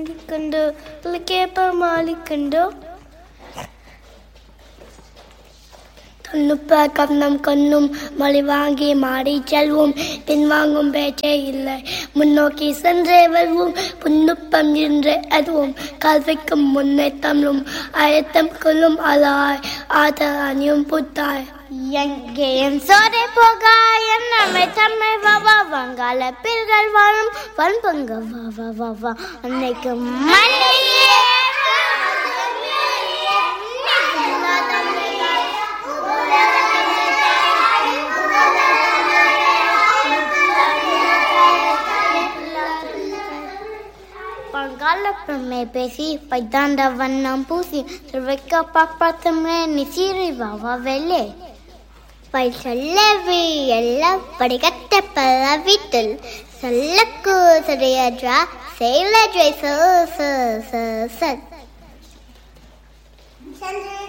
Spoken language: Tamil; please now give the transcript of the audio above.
മാലിക്കുണ്ടോ വിളിക്കേപ്പ മാലിക്കുണ്ടോ தொன்னுப்ப கண்ணம் கண்ணும் மொழி வாங்கி மாடி செல்வோம் பின்வாங்கும் பேச்சே இல்லை முன்னோக்கி சென்றே வருவோம் புன்னுப்பம் என்று அதுவும் கல்விக்கும் முன்னே தமிழும் அழுத்தம் கொள்ளும் அலாய் ஆதரணியும் புத்தாய் எங்கேயும் சோரை போக என்னமை தம்மை வா வா வங்காள பில்கள் வாழும் வன்பங்க வா வா வா வா அன்னைக்கு மண்ணிலே பங்காளப்பமே பேசி பைத்தாண்ட வண்ணம் பூசி திருவைக்க பாப்பாத்தமே நிசீரி வாவா வெள்ளே பை சொல்லவி எல்லாம் படிக்கட்ட பல வீட்டில் சொல்லக்கு சரியஜா செயலஜை ச ச ச ச